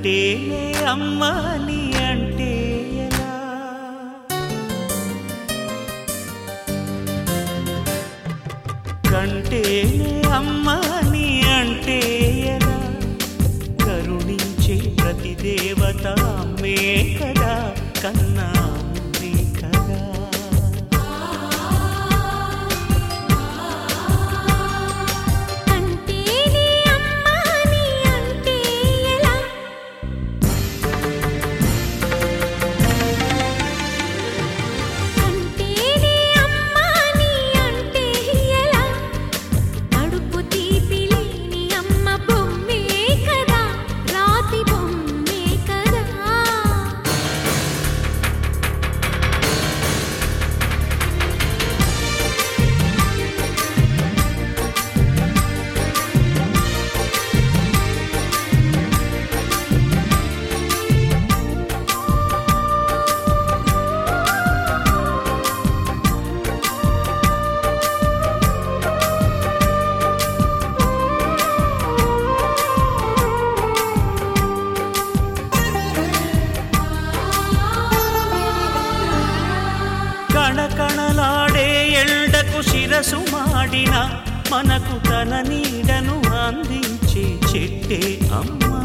కంటేనే అమ్మా నీ అంటే ఎలా కంటేనే అమ్మా నీ అంటే ఎలా కరుణించే ప్రతి దేవత అమ్మే కదా కన్నా అమ్మే కదా కంటేనే అమ్మా నీ అంటే ఎలా కంటేనే అమ్మా నీ అంటే ఎలా కడుపు తీపి లేని అమ్మ బొమ్మే కదా రాతి బొమ్మే కదా కణకణలాడే ఎల్డకు శిరసు మాడిన మనకు తన నీడను అందించే చెట్టే అమ్మా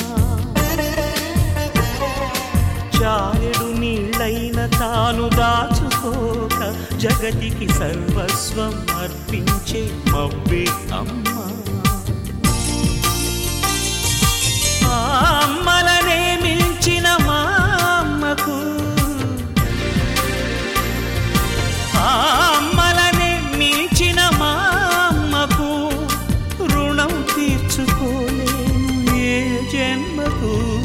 చారెడు నీళ్ళైన తాను దాచుకోక జగతికి సర్వస్వం అర్పించే మవ్వే అమ్మా ఆ అమ్మలనే మించిన మా అమ్మకు ఆ అమ్మలనే మించిన మా అమ్మకు రుణం తీర్చుకోలేను ఏ జన్మకు